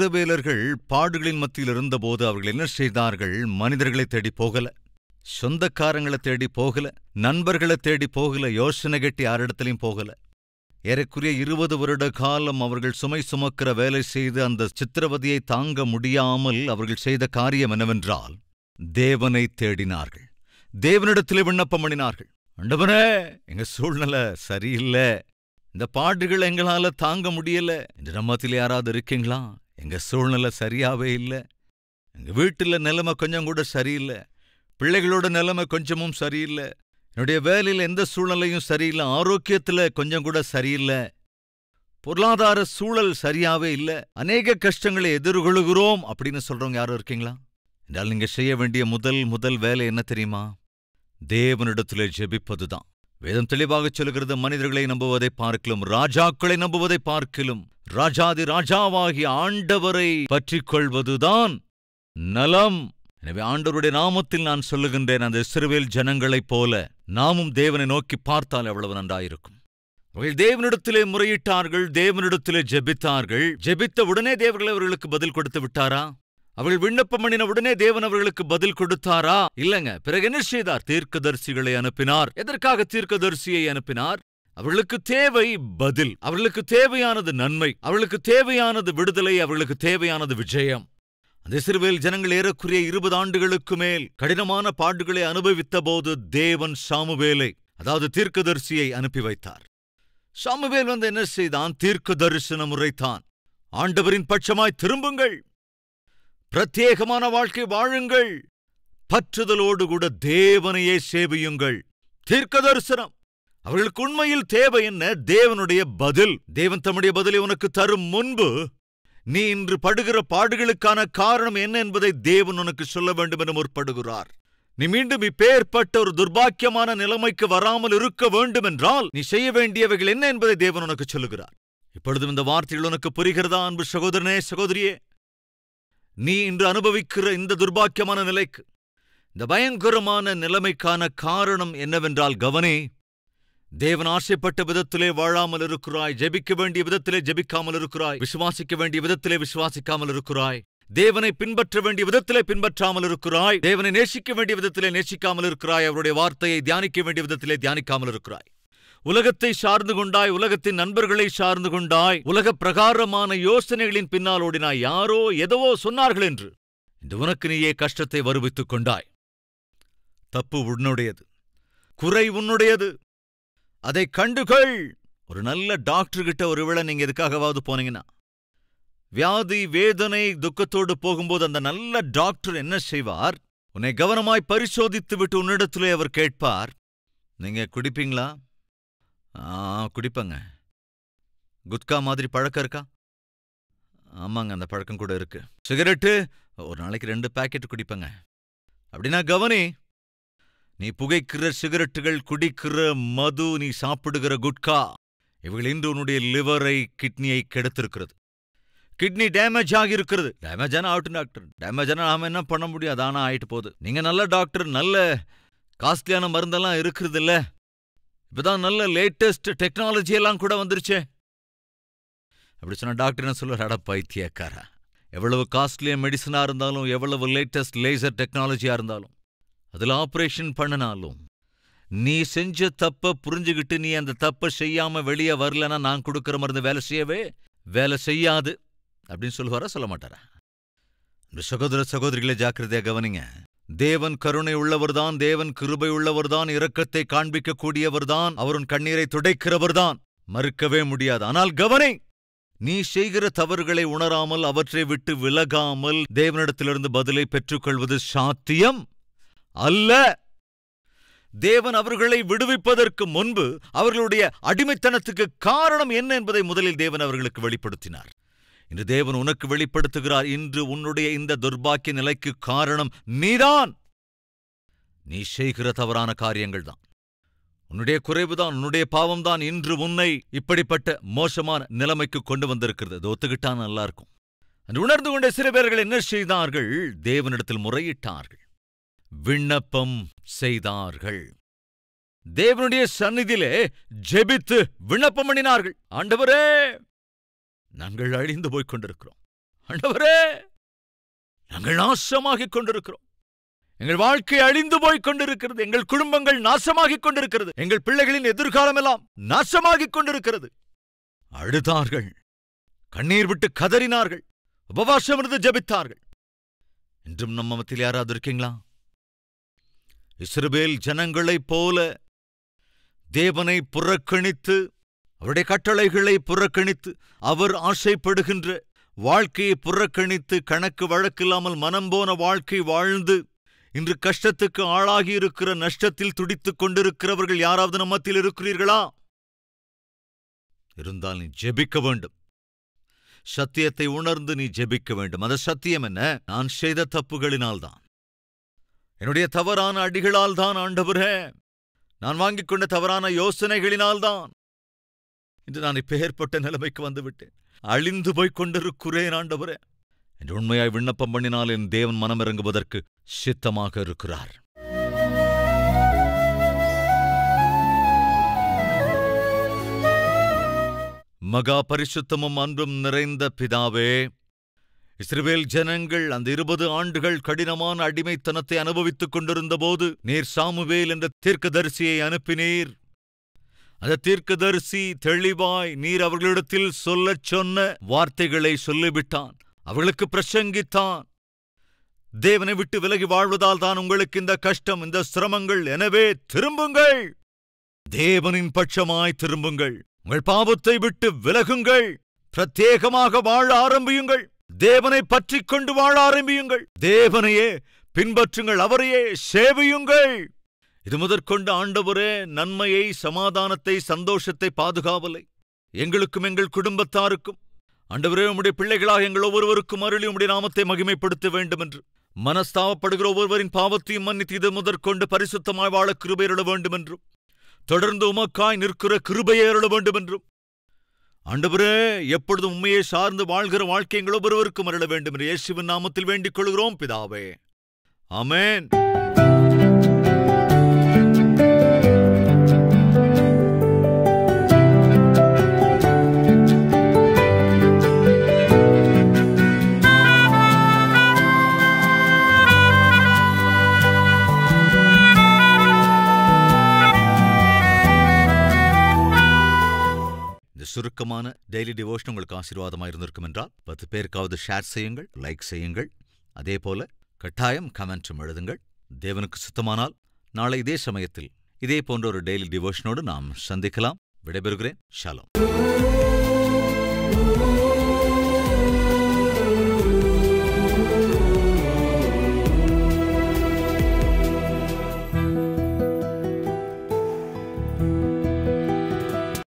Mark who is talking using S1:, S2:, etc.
S1: இஸ்ரவேலர்கள் பாடுகளின் மத்தியில் இருந்தபோது அவர்கள் என்ன செய்தார்கள் மனிதர்களை தேடி போகல சொந்தக்காரங்களை தேடி போகல நண்பர்களை தேடி போகல யோசனை கட்டி யாரிடத்திலையும் போகல ஏறக்குறைய இருபது வருட காலம் அவர்கள் சுமை சுமக்கிற வேலை செய்து அந்த சித்திரவதையை தாங்க முடியாமல் அவர்கள் செய்த காரியம் என்னவென்றால் தேவனை தேடினார்கள் தேவனிடத்திலே விண்ணப்பம் பண்ணினார்கள் ஆண்டவனே எங்க சூழ்நிலை சரியில்லை இந்த பாடுகள் எங்களால தாங்க முடியல இந்த நம்மத்தில் யாராவது இருக்கீங்களா எங்க சூழ்நிலை சரியாவே இல்லை எங்க வீட்டுல நிலைமை கொஞ்சம் கூட சரியில்லை பிள்ளைகளோட நிலைமை கொஞ்சமும் சரியில்லை என்னுடைய வேலையில எந்த சூழ்நிலையும் சரியில்லை ஆரோக்கியத்துல கொஞ்சம் கூட சரியில்லை பொருளாதார சூழல் சரியாவே இல்ல அநேக கஷ்டங்களை எதிர்கொள்கிறோம் அப்படின்னு சொல்றவங்க யாரும் இருக்கீங்களா என்றால் நீங்க செய்ய வேண்டிய முதல் முதல் வேலை என்ன தெரியுமா தேவனிடத்திலே ஜெபிப்பதுதான் வேதம் தெளிவாக சொல்கிறது மனிதர்களை நம்புவதை பார்க்கலும் ராஜாக்களை நம்புவதை பார்க்கலும் ராஜாதி ராஜாவாகிய ஆண்டவரை பற்றிக் கொள்வதுதான் நலம் எனவே ஆண்டவருடைய நாமத்தில் நான் சொல்லுகின்றேன் அந்த இஸ்ரவேல் ஜனங்களைப் போல நாமும் தேவனை நோக்கி பார்த்தால் எவ்வளவு நன்றாயிருக்கும் அவர்கள் தேவனிடத்திலே முறையிட்டார்கள் தேவனிடத்திலே ஜெபித்தார்கள் ஜெபித்த உடனே தேவர்கள் அவர்களுக்கு பதில் கொடுத்து விட்டாரா அவர்கள் விண்ணப்பம் பண்ணின உடனே தேவன் அவர்களுக்கு பதில் கொடுத்தாரா இல்லங்க பிறகு என்ன செய்தார் தீர்க்கதரிசிகளை அனுப்பினார் எதற்காக தீர்க்கதரிசியை அனுப்பினார் அவர்களுக்கு தேவை பதில் அவர்களுக்கு தேவையானது நன்மை அவர்களுக்கு தேவையானது விடுதலை அவர்களுக்கு தேவையானது விஜயம் அந்த இஸ்ரவேல் ஜனங்கள் ஏறக்குறைய இருபது ஆண்டுகளுக்கு மேல் கடினமான பாடுகளை அனுபவித்த போது தேவன் சாமுவேலை அதாவது தீர்க்கதரிசியை அனுப்பி வைத்தார் சாமுவேல் வந்து என்ன செய்தான் தீர்க்க தரிசனம் உரைத்தான் ஆண்டவரின் பட்சமாய் திரும்புங்கள் பிரத்யேகமான வாழ்க்கை வாழுங்கள் பற்றுதலோடு கூட தேவனையே சேவியுங்கள் தீர்க்க தரிசனம் அவர்களுக்கு உண்மையில் தேவை என்ன தேவனுடைய பதில் தேவன் தம்முடைய பதிலை உனக்கு தரும் முன்பு நீ இன்று படுகிற பாடுகளுக்கான காரணம் என்ன என்பதை தேவன் உனக்கு சொல்ல வேண்டும் என முற்படுகிறார் நீ மீண்டும் இப்பேற்பட்ட ஒரு துர்பாக்கியமான நிலைமைக்கு வராமல் இருக்க வேண்டும் என்றால் நீ செய்ய வேண்டியவைகள் என்ன என்பதை தேவன் உனக்கு சொல்லுகிறார் இப்பொழுதும் இந்த வார்த்தைகள் உனக்கு புரிகிறதா அன்பு சகோதரனே சகோதரியே நீ இன்று அனுபவிக்கிற இந்த துர்பாக்கியமான நிலைக்கு இந்த பயங்கரமான நிலைமைக்கான காரணம் என்னவென்றால் கவனே தேவன் ஆசைப்பட்ட விதத்திலே வாழாமல் இருக்கிறாய் ஜெபிக்க வேண்டிய விதத்திலே ஜெபிக்காமல் இருக்கிறாய் விசுவாசிக்க வேண்டிய விதத்திலே விசுவாசிக்காமல் இருக்கிறாய் தேவனை பின்பற்ற வேண்டிய விதத்திலே பின்பற்றாமல் இருக்கிறாய் தேவனை நேசிக்க வேண்டிய விதத்திலே நேசிக்காமல் இருக்கிறாய் அவருடைய வார்த்தையை தியானிக்க வேண்டிய விதத்திலே தியானிக்காமல் இருக்கிறாய் உலகத்தை சார்ந்து கொண்டாய் உலகத்தின் நண்பர்களை சார்ந்து கொண்டாய் உலக பிரகாரமான யோசனைகளின் பின்னால் ஓடினாய் யாரோ எதவோ சொன்னார்கள் என்று இந்த உனக்கு நீயே கஷ்டத்தை வருவித்துக் கொண்டாய் தப்பு உன்னுடையது குறை உன்னுடையது அதை கண்டுகள் ஒரு நல்ல டாக்டர் கிட்ட ஒருவேளை நீங்க எதுக்காகவாவது போனீங்கன்னா வியாதி வேதனை துக்கத்தோடு போகும்போது அந்த நல்ல டாக்டர் என்ன செய்வார் உன்னை கவனமாய் பரிசோதித்து விட்டு உன்னிடத்திலே அவர் கேட்பார் நீங்க குடிப்பீங்களா ஆ குடிப்பங்க குட்கா மாதிரி பழக்கம் இருக்கா ஆமாங்க அந்த பழக்கம் கூட இருக்கு சிகரெட்டு ஒரு நாளைக்கு ரெண்டு பாக்கெட் குடிப்பங்க அப்படின்னா கவனி நீ புகைக்கிற சிகரெட்டுகள் குடிக்கிற மது நீ சாப்பிடுகிற குட்கா இவைகள் இன்று உன்னுடைய லிவரை கிட்னியை கெடுத்திருக்கிறது கிட்னி டேமேஜ் ஆகியிருக்கிறது டேமேஜ் ஆனா ஆகட்டும் டாக்டர் டேமேஜ் ஆனா நாம என்ன பண்ண முடியாது ஆனா ஆயிட்டு போகுது நீங்க நல்ல டாக்டர் நல்ல காஸ்ட்லியான மருந்தெல்லாம் இருக்கிறது இல்ல இப்பதான் நல்ல லேட்டஸ்ட் டெக்னாலஜி எல்லாம் கூட வந்துருச்சே அப்படி சொன்னா டாக்டர் என்ன சொல்லுவார் அட பைத்தியக்காரா எவ்வளவு காஸ்ட்லியா மெடிசனா இருந்தாலும் எவ்வளவு லேட்டஸ்ட் லேசர் டெக்னாலஜியா இருந்தாலும் அதுல ஆபரேஷன் பண்ணனாலும் நீ செஞ்ச தப்ப புரிஞ்சுகிட்டு நீ அந்த தப்ப செய்யாம வெளியே வரலன்னா நான் கொடுக்கிற மருந்து வேலை செய்யவே வேலை செய்யாது அப்படின்னு சொல்லுவாரா சொல்ல மாட்டாரா இந்த சகோதர சகோதரிகளை ஜாக்கிரதையா கவனிங்க தேவன் கருணை உள்ளவர்தான் தேவன் கிருபை உள்ளவர்தான் இரக்கத்தை காண்பிக்க கூடியவர்தான் அவருன் கண்ணீரை துடைக்கிறவர்தான் மறுக்கவே முடியாது ஆனால் கவனி நீ செய்கிற தவறுகளை உணராமல் அவற்றை விட்டு விலகாமல் தேவனிடத்திலிருந்து பதிலை பெற்றுக்கொள்வது சாத்தியம் அல்ல தேவன் அவர்களை விடுவிப்பதற்கு முன்பு அவர்களுடைய அடிமைத்தனத்துக்கு காரணம் என்ன என்பதை முதலில் தேவன் அவர்களுக்கு வெளிப்படுத்தினார் இன்று தேவன் உனக்கு வெளிப்படுத்துகிறார் இன்று உன்னுடைய இந்த துர்பாக்கிய நிலைக்கு காரணம் நீதான் நீ செய்கிற தவறான காரியங்கள் தான் உன்னுடைய குறைவுதான் உன்னுடைய பாவம்தான் இன்று உன்னை இப்படிப்பட்ட மோசமான நிலைமைக்கு கொண்டு வந்திருக்கிறது அது ஒத்துக்கிட்டா நல்லா இருக்கும் அது உணர்ந்து கொண்ட சில பேர்கள் என்ன செய்தார்கள் தேவனிடத்தில் முறையிட்டார்கள் விண்ணப்பம் செய்தார்கள் தேவனுடைய சந்நிதியிலே ஜெபித்து விண்ணப்பம் பண்ணினார்கள் ஆண்டவரே நாங்கள் அழிந்து போய்க் கொண்டிருக்கிறோம் ஆண்டவரே நாங்கள் நாசமாகிக் கொண்டிருக்கிறோம் எங்கள் வாழ்க்கை அழிந்து போய்க் கொண்டிருக்கிறது எங்கள் குடும்பங்கள் நாசமாகிக் கொண்டிருக்கிறது எங்கள் பிள்ளைகளின் எதிர்காலம் எல்லாம் நாசமாகிக் கொண்டிருக்கிறது அழுதார்கள் கண்ணீர் விட்டு கதறினார்கள் உபவாசம் இருந்து ஜெபித்தார்கள் இன்றும் நம்ம மத்தியில் யாராவது இருக்கீங்களா இஸ்ரவேல் ஜனங்களைப் போல தேவனை புறக்கணித்து அவருடைய கட்டளைகளை புறக்கணித்து அவர் ஆசைப்படுகின்ற வாழ்க்கையை புறக்கணித்து கணக்கு வழக்கில்லாமல் மனம் போன வாழ்க்கை வாழ்ந்து இன்று கஷ்டத்துக்கு ஆளாகி இருக்கிற நஷ்டத்தில் துடித்துக் கொண்டிருக்கிறவர்கள் யாராவது நம் மத்தியில் இருக்கிறீர்களா இருந்தால் நீ ஜெபிக்க வேண்டும் சத்தியத்தை உணர்ந்து நீ ஜெபிக்க வேண்டும் அந்த சத்தியம் என்ன நான் செய்த தப்புகளினால்தான் என்னுடைய தவறான அடிகளால் தான் ஆண்டவரே நான் வாங்கிக் கொண்ட தவறான யோசனைகளினால்தான் இன்று நான் இப்பேற்பட்ட நிலைமைக்கு வந்துவிட்டேன் அழிந்து போய்க் கொண்டிருக்கிறேன் ஆண்டவரே என்று உண்மையாய் விண்ணப்பம் பண்ணினால் என் தேவன் மனமிறங்குவதற்கு சித்தமாக இருக்கிறார் மகா பரிசுத்தமும் அன்பும் நிறைந்த பிதாவே இஸ்ரவேல் ஜனங்கள் அந்த இருபது ஆண்டுகள் கடினமான அடிமைத்தனத்தை அனுபவித்துக் கொண்டிருந்தபோது நீர் சாமுவேல் என்ற தீர்க்கதரிசியை அனுப்பினீர் அந்த தீர்க்கதரிசி தெளிவாய் நீர் அவர்களிடத்தில் சொல்லச் சொன்ன வார்த்தைகளை சொல்லிவிட்டான் அவர்களுக்கு பிரசங்கித்தான் தேவனை விட்டு விலகி வாழ்வதால் தான் உங்களுக்கு இந்த கஷ்டம் இந்த சிரமங்கள் எனவே திரும்புங்கள் தேவனின் பட்சமாய் திரும்புங்கள் உங்கள் பாவத்தை விட்டு விலகுங்கள் பிரத்யேகமாக வாழ ஆரம்பியுங்கள் தேவனை பற்றிக் கொண்டு வாழ ஆரம்பியுங்கள் தேவனையே பின்பற்றுங்கள் அவரையே சேவியுங்கள் இது முதற்கொண்டு ஆண்டவரே நன்மையை சமாதானத்தை சந்தோஷத்தை பாதுகாவலை எங்களுக்கும் எங்கள் குடும்பத்தாருக்கும் ஆண்டவரே உம்முடைய பிள்ளைகளாக எங்கள் ஒவ்வொருவருக்கும் அருளி உம்முடைய நாமத்தை மகிமைப்படுத்த வேண்டும் என்று மனஸ்தாபப்படுகிற ஒவ்வொருவரின் பாவத்தையும் மன்னித்து இது முதற்கொண்டு பரிசுத்தமாய் வாழ கிருபையருள வேண்டும் என்றும் தொடர்ந்து உமக்காய் நிற்கிற கிருபையை அருள வேண்டும் என்றும் ஆண்டவரே எப்பொழுதும் உண்மையை சார்ந்து வாழ்கிற வாழ்க்கை எங்கள் ஒவ்வொருவருக்கும் அருள வேண்டும் என்று இயேசுவின் நாமத்தில் வேண்டிக் கொள்கிறோம் பிதாவே ஆமென் இந்த சுருக்கமான டெய்லி டிவோஷன் உங்களுக்கு ஆசீர்வாதமாக இருந்திருக்கும் என்றால் பத்து பேருக்காவது ஷேர் செய்யுங்கள் லைக் செய்யுங்கள் அதே போல கட்டாயம் கமெண்ட்டும் எழுதுங்கள் தேவனுக்கு சுத்தமானால் நாளை இதே சமயத்தில் இதே போன்ற ஒரு டெய்லி டிவோஷனோடு நாம் சந்திக்கலாம் விடைபெறுகிறேன் ஷாலோம்